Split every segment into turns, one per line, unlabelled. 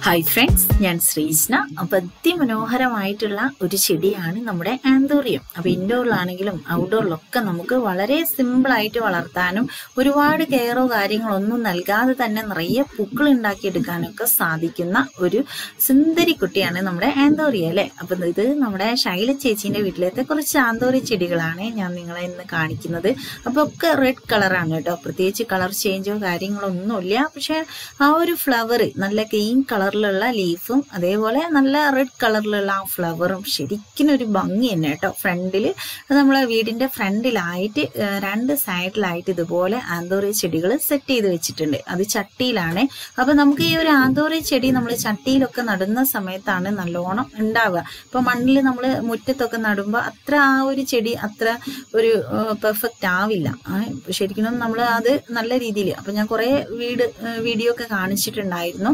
hi friends ഞാൻ ശ്രീജ്ന അപ്പൊ അതിമനോഹരമായിട്ടുള്ള ഒരു ചെടിയാണ് നമ്മുടെ ആന്തോറിയം അപ്പൊ ഇൻഡോറിലാണെങ്കിലും ഔട്ട്ഡോറിലൊക്കെ നമുക്ക് വളരെ സിമ്പിൾ ആയിട്ട് വളർത്താനും ഒരുപാട് കെയറോ കാര്യങ്ങളോ ഒന്നും നൽകാതെ തന്നെ നിറയെ പൂക്കൾ ഉണ്ടാക്കിയെടുക്കാനൊക്കെ സാധിക്കുന്ന ഒരു സുന്ദരി കുട്ടിയാണ് നമ്മുടെ ആന്തോറിയ അല്ലെ അപ്പൊ ഇത് നമ്മുടെ ശൈല ചേച്ചീന്റെ വീട്ടിലത്തെ കുറച്ച് ആന്തോറി ചെടികളാണ് ഞാൻ നിങ്ങളെ ഇന്ന് കാണിക്കുന്നത് അപ്പൊ ഒക്കെ റെഡ് കളറാണ് കേട്ടോ പ്രത്യേകിച്ച് കളർ ചേഞ്ചോ കാര്യങ്ങളോ ഒന്നുമില്ല പക്ഷെ ആ ഒരു ഫ്ലവർ നല്ല ഗ്രീൻ കളറിലുള്ള ലീഫും അതേപോലെ നല്ല റെഡ് കളറിലുള്ള ആ ഫ്ലവറും ശരിക്കും ഒരു ഭംഗി തന്നെ കേട്ടോ ഫ്രണ്ടിൽ നമ്മളെ വീടിന്റെ ഫ്രണ്ടിലായിട്ട് ഏഹ്, രണ്ട് സൈഡിലായിട്ട് ഇതുപോലെ ആന്തോറി ചെടികൾ സെറ്റ് ചെയ്ത് വെച്ചിട്ടുണ്ട് അത് ചട്ടിയിലാണ് അപ്പൊ നമുക്ക് ഈ ഒരു ആന്തോറി ചെടി നമ്മൾ ചട്ടിയിലൊക്കെ നടുന്ന സമയത്താണ് നല്ലോണം ഉണ്ടാവുക ഇപ്പൊ മണ്ണിൽ നമ്മൾ മുറ്റത്തൊക്കെ നടുമ്പോൾ അത്ര ആ ഒരു ചെടി അത്ര ഒരു പെർഫെക്റ്റ് ആവില്ല ആ, ശരിക്കും നമ്മൾ അത് നല്ല രീതിയിൽ അപ്പൊ ഞാൻ കുറെ വീട് വീഡിയോ ഒക്കെ കാണിച്ചിട്ടുണ്ടായിരുന്നു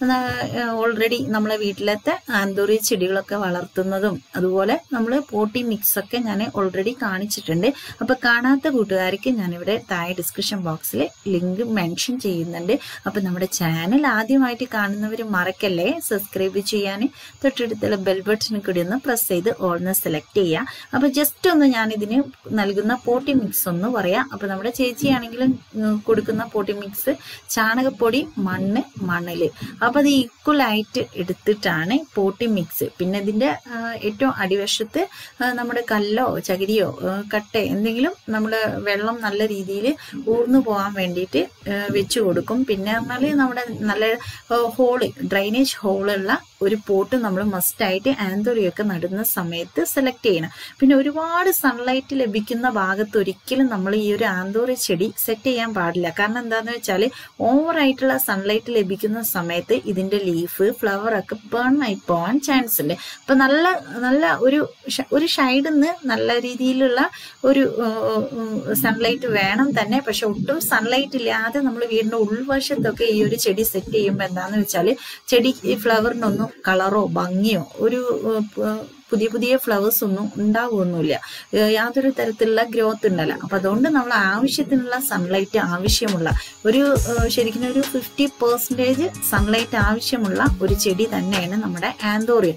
ഓൾറെഡി നമ്മളെ വീട്ടിലത്തെ ആന്തൂറി ചെടികളൊക്കെ വളർത്തുന്നതും അതുപോലെ നമ്മൾ പോട്ടി മിക്സ് ഒക്കെ ഞാൻ ഓൾറെഡി കാണിച്ചിട്ടുണ്ട് അപ്പൊ കാണാത്ത കൂട്ടുകാർക്ക് ഞാനിവിടെ താഴെ ഡിസ്ക്രിപ്ഷൻ ബോക്സിൽ ലിങ്ക് മെൻഷൻ ചെയ്യുന്നുണ്ട് അപ്പൊ നമ്മുടെ ചാനൽ ആദ്യമായിട്ട് കാണുന്നവർ മറക്കല്ലേ സബ്സ്ക്രൈബ് ചെയ്യാൻ തൊട്ടടുത്തുള്ള ബെൽ ബട്ടൺ കൂടി ഒന്ന് പ്രസ് ചെയ്ത് ഓൾന്ന് സെലക്ട് ചെയ്യുക അപ്പൊ ജസ്റ്റ് ഒന്ന് ഞാൻ ഇതിന് നൽകുന്ന പോട്ടി മിക്സ് ഒന്ന് പറയാം അപ്പൊ നമ്മുടെ ചേച്ചിയാണെങ്കിലും ഉം, കൊടുക്കുന്ന പോട്ടി മിക്സ് ചാണകപ്പൊടി മണ്ണ് മണല് അപ്പൊ അത് ഈക്വൽ ആയിട്ട് എടുത്തിട്ടാണ് പോട്ടി മിക്സ് പിന്നെ ഇതിന്റെ ആ, ഏറ്റവും അടിവശത്ത് ആ, നമ്മുടെ കല്ലോ ചകിരിയോ ആ, കട്ട എന്തെങ്കിലും നമ്മൾ വെള്ളം നല്ല രീതിയിൽ ഊർന്നു പോകാൻ വേണ്ടിയിട്ട് ആ, വെച്ച് കൊടുക്കും പിന്നെ പറഞ്ഞാല് നമ്മുടെ നല്ല ഹോള് ഡ്രൈനേജ് ഹോളുള്ള ഒരു പോട്ട് നമ്മൾ മസ്റ്റായിട്ട് ആന്തോറിയൊക്കെ നടുന്ന സമയത്ത് സെലക്ട് ചെയ്യണം പിന്നെ ഒരുപാട് സൺലൈറ്റ് ലഭിക്കുന്ന ഭാഗത്ത് ഒരിക്കലും നമ്മൾ ഈ ഒരു ആന്തോറി ചെടി സെറ്റ് ചെയ്യാൻ പാടില്ല കാരണം എന്താന്ന് വെച്ചാൽ ഓവർ ആയിട്ടുള്ള സൺലൈറ്റ് ലഭിക്കുന്ന സമയത്ത് ഇതിന്റെ ലീഫ് ഫ്ലവർ ഒക്കെ ബേൺ ആയി പോകാൻ ചാൻസ് ഉണ്ട് അപ്പൊ നല്ല നല്ല ഒരു ഷ- ഒരു ഷൈഡിൽ നിന്ന് നല്ല രീതിയിലുള്ള ഒരു സൺലൈറ്റ് വേണം തന്നെ പക്ഷെ ഒട്ടും സൺലൈറ്റ് ഇല്ലാതെ നമ്മൾ വീടിന്റെ ഉൾവശത്തൊക്കെ ഈ ഒരു ചെടി സെറ്റ് ചെയ്യുമ്പോൾ എന്താന്ന് വെച്ചാൽ ചെടി ഫ്ലവറിനൊന്നും കളറോ ഭംഗിയോ ഒരു ഏഹ്, പ- പുതിയ പുതിയ ഫ്ലവേഴ്സ് ഒന്നും ഉണ്ടാവുമൊന്നുമില്ല ഏഹ് യാതൊരു തരത്തിലുള്ള ഗ്രോത്ത് ഉണ്ടല്ല അപ്പൊ അതുകൊണ്ട് നമ്മൾ ആവശ്യത്തിനുള്ള സൺലൈറ്റ് ആവശ്യമുള്ള ഒരു ഏഹ് ശരിക്കും ഒരു ഫിഫ്റ്റി പെർസെൻറ്റേജ് സൺലൈറ്റ് ആവശ്യമുള്ള ഒരു ചെടി തന്നെയാണ് നമ്മുടെ ആന്തോറിയം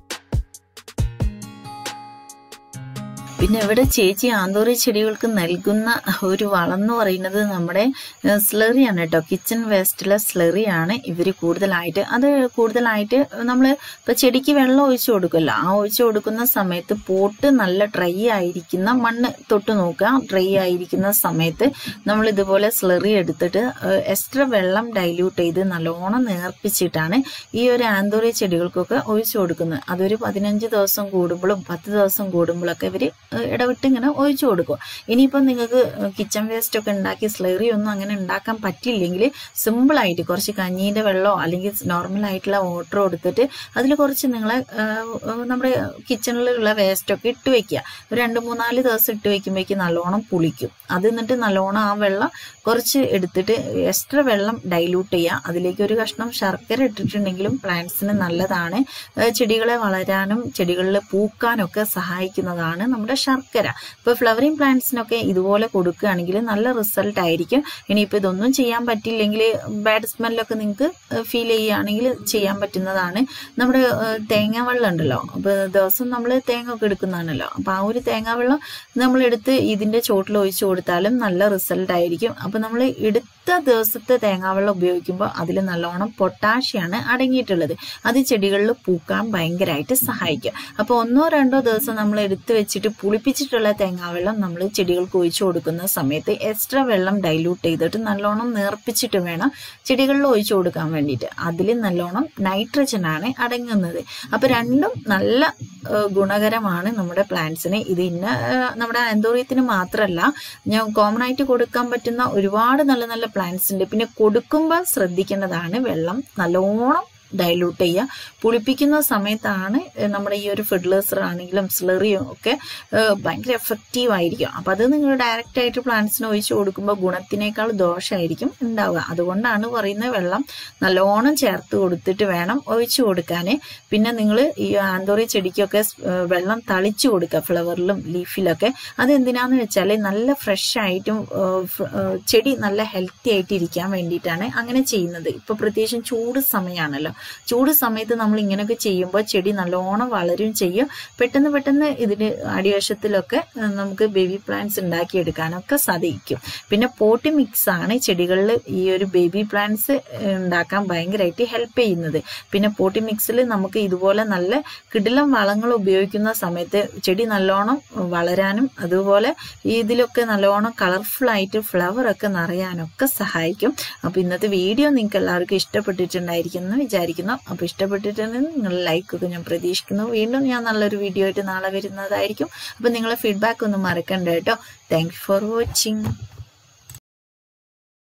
പിന്നെ ഇവിടെ ചേച്ചി ആന്തോറി ചെടികൾക്ക് നൽകുന്ന ഒരു വളം എന്ന് പറയുന്നത് നമ്മുടെ സ്ലറിയാണ് കേട്ടോ കിച്ചൺ വേസ്റ്റിലെ സ്ലറിയാണ് ഇവർ കൂടുതലായിട്ട് അത് കൂടുതലായിട്ട് നമ്മൾ ഇപ്പൊ ചെടിക്ക് വെള്ളം ഒഴിച്ചു കൊടുക്കുമല്ലോ ആ ഒഴിച്ചു കൊടുക്കുന്ന സമയത്ത് പോട്ട് നല്ല ഡ്രൈ ആയിരിക്കുന്ന മണ്ണ് തൊട്ട് നോക്കുക ഡ്രൈ ആയിരിക്കുന്ന സമയത്ത് നമ്മൾ ഇതുപോലെ സ്ലറി എടുത്തിട്ട് എക്സ്ട്രാ വെള്ളം ഡൈല്യൂട്ട് ചെയ്ത് നല്ലോണം നേർപ്പിച്ചിട്ടാണ് ഈ ഒരു ആന്തോറി ചെടികൾക്കൊക്കെ ഒഴിച്ചു കൊടുക്കുന്നത് അതൊരു പതിനഞ്ച് ദിവസം കൂടുമ്പോഴും പത്ത് ദിവസം കൂടുമ്പോഴൊക്കെ ഇവർ ഇടവിട്ട് ഇങ്ങനെ ഒഴിച്ചു കൊടുക്കും ഇനിയിപ്പം നിങ്ങൾക്ക് കിച്ചൺ വേസ്റ്റ് ഒക്കെ ഉണ്ടാക്കി സ്ലറി ഒന്നും അങ്ങനെ ഉണ്ടാക്കാൻ പറ്റില്ലെങ്കിൽ സിമ്പിൾ ആയിട്ട് കുറച്ച് കഞ്ഞീൻ്റെ വെള്ളമോ അല്ലെങ്കിൽ നോർമൽ ആയിട്ടുള്ള വാട്ടർ കൊടുത്തിട്ട് അതിൽ കുറച്ച് നിങ്ങൾ നമ്മുടെ കിച്ചണിലുള്ള വേസ്റ്റ് ഒക്കെ ഇട്ട് വെക്കുക ഒരു രണ്ട് മൂന്നാല് ദിവസം ഇട്ട് വെക്കുമ്പോഴേക്കും നല്ലോണം പുളിക്കും അത് എന്നിട്ട് നല്ലോണം ആ വെള്ളം കുറച്ച് എടുത്തിട്ട് എക്സ്ട്രാ വെള്ളം ഡൈല്യൂട്ട് ചെയ്യുക അതിലേക്ക് ഒരു കഷ്ണം ശർക്കര ഇട്ടിട്ടുണ്ടെങ്കിലും പ്ലാന്റ്സിന് നല്ലതാണ് ഏഹ് ചെടികളെ വളരാനും ചെടികളിൽ പൂക്കാനൊക്കെ സഹായിക്കുന്നതാണ് നമ്മുടെ ശർക്കര ഇപ്പൊ ഫ്ലവറിങ് പ്ലാന്റ്സിനൊക്കെ ഇതുപോലെ കൊടുക്കുകയാണെങ്കിൽ നല്ല റിസൾട്ട് ആയിരിക്കും ഇനിയിപ്പോൾ ഇതൊന്നും ചെയ്യാൻ പറ്റില്ലെങ്കിൽ ബാഡ് സ്മെല്ലൊക്കെ നിങ്ങൾക്ക് ഫീൽ ചെയ്യുകയാണെങ്കിൽ ചെയ്യാൻ പറ്റുന്നതാണ് നമ്മുടെ ഏഹ് തേങ്ങാ വെള്ളം ഉണ്ടല്ലോ അപ്പൊ ദിവസം നമ്മൾ തേങ്ങ ഒക്കെ എടുക്കുന്നതാണല്ലോ അപ്പൊ ആ ഒരു തേങ്ങാ വെള്ളം നമ്മൾ എടുത്ത് ഇതിന്റെ ചോട്ടിൽ ഒഴിച്ചു കൊടുത്താലും നല്ല റിസൾട്ട് ആയിരിക്കും അപ്പൊ നമ്മൾ എടുത്ത ദിവസത്തെ തേങ്ങാവെള്ളം ഉപയോഗിക്കുമ്പോൾ അതിൽ നല്ലോണം പൊട്ടാഷ്യാണ് അടങ്ങിയിട്ടുള്ളത് അത് ചെടികളിൽ പൂക്കാൻ ഭയങ്കരമായിട്ട് സഹായിക്കും അപ്പൊ ഒന്നോ രണ്ടോ ദിവസം നമ്മൾ എടുത്തു വെച്ചിട്ട് പുളിപ്പിച്ചിട്ടുള്ള തേങ്ങാവെള്ളം നമ്മൾ ചെടികൾക്ക് ഒഴിച്ചു കൊടുക്കുന്ന സമയത്ത് എക്സ്ട്രാ വെള്ളം ഡൈല്യൂട്ട് ചെയ്തിട്ട് നല്ലോണം നേർപ്പിച്ചിട്ട് വേണം ചെടികളിൽ ഒഴിച്ചു കൊടുക്കാൻ വേണ്ടിയിട്ട് അതിൽ നല്ലോണം നൈട്രജൻ ആണ് അടങ്ങുന്നത് അപ്പൊ രണ്ടും നല്ല ഏഹ്, ഗുണകരമാണ് നമ്മുടെ പ്ലാന്റ്സിന് ഇത് ഇന്ന ഏഹ്, നമ്മുടെ ആന്തോറിയത്തിന് മാത്രമല്ല ഞാൻ കോമൺ ആയിട്ട് കൊടുക്കാൻ പറ്റുന്ന ഒരുപാട് നല്ല നല്ല പ്ലാന്റ്സ് ഉണ്ട് പിന്നെ കൊടുക്കുമ്പോൾ ശ്രദ്ധിക്കേണ്ടതാണ് വെള്ളം നല്ലോണം ഡൈലൂട്ട് ചെയ്യുക പുളിപ്പിക്കുന്ന സമയത്താണ് ഏഹ്, നമ്മുടെ ഈ ഒരു ഫെർട്ടിലൈസർ ആണെങ്കിലും സ്ലറിയും ഒക്കെ ഏഹ്, ഭയങ്കര എഫക്റ്റീവ് ആയിരിക്കും അപ്പം അത് നിങ്ങൾ ഡയറക്റ്റ് ആയിട്ട് പ്ലാന്റ്സിന് ഒഴിച്ചു കൊടുക്കുമ്പോൾ ഗുണത്തിനേക്കാൾ ദോഷമായിരിക്കും ഉണ്ടാവുക അതുകൊണ്ടാണ് പറയുന്നത് വെള്ളം നല്ലോണം ചേർത്ത് കൊടുത്തിട്ട് വേണം ഒഴിച്ചു കൊടുക്കാൻ പിന്നെ നിങ്ങൾ ഈ ആന്തോറി ചെടിക്കൊക്കെ സ്- ഏഹ്, വെള്ളം തളിച്ചു കൊടുക്കുക ഫ്ലവറിലും ലീഫിലൊക്കെ അത് എന്തിനാന്ന് വെച്ചാൽ നല്ല ഫ്രഷ് ആയിട്ടും ഏഹ്, ഫ്ര- ഏഹ്, ചെടി നല്ല ഹെൽത്തി ആയിട്ട് ഇരിക്കാൻ വേണ്ടിയിട്ടാണ് അങ്ങനെ ചെയ്യുന്നത് ഇപ്പൊ പ്രത്യേകിച്ചും ചൂട് സമയമാണല്ലോ ചൂട് സമയത്ത് നമ്മൾ ഇങ്ങനെയൊക്കെ ചെയ്യുമ്പോൾ ചെടി നല്ലോണം വളരും ചെയ്യും പെട്ടെന്ന് പെട്ടെന്ന് ഇതിന് അടിവശത്തിലൊക്കെ ഏഹ്, നമുക്ക് ബേബി പ്ലാന്റ്സ് ഉണ്ടാക്കിയെടുക്കാനൊക്കെ സാധിക്കും പിന്നെ പോട്ടി മിക്സ് ആണ് ചെടികളിൽ ഈ ഒരു ബേബി പ്ലാന്റ്സ് ഉണ്ടാക്കാൻ ഭയങ്കരമായിട്ട് ഹെൽപ്പ് ചെയ്യുന്നത് പിന്നെ പോട്ടി മിക്സിൽ നമുക്ക് ഇതുപോലെ നല്ല കിടിലം വളങ്ങൾ ഉപയോഗിക്കുന്ന സമയത്ത് ചെടി നല്ലോണം വളരാനും അതുപോലെ ഇതിലൊക്കെ നല്ലോണം കളർഫുൾ ആയിട്ട് ഫ്ലവർ ഒക്കെ നിറയാനൊക്കെ സഹായിക്കും അപ്പോൾ ഇന്നത്തെ വീഡിയോ നിങ്ങൾക്ക് എല്ലാവർക്കും ഇഷ്ടപ്പെട്ടിട്ടുണ്ടായിരിക്കും എന്ന് വിചാരിക്കുന്നു അപ്പോൾ ഇഷ്ടപ്പെട്ടിട്ടുണ്ടെങ്കിൽ നിങ്ങൾ ലൈക്കൊക്കെ ഞാൻ പ്രതീക്ഷിക്കുന്നു വീണ്ടും ഞാൻ നല്ലൊരു വീഡിയോ ആയിട്ട് നാളെ വരുന്നതായിരിക്കും അപ്പോൾ നിങ്ങളെ ഫീഡ്ബാക്ക് ഒന്നും മറക്കണ്ട കേട്ടോ താങ്ക് യു ഫോർ വാച്ചിങ്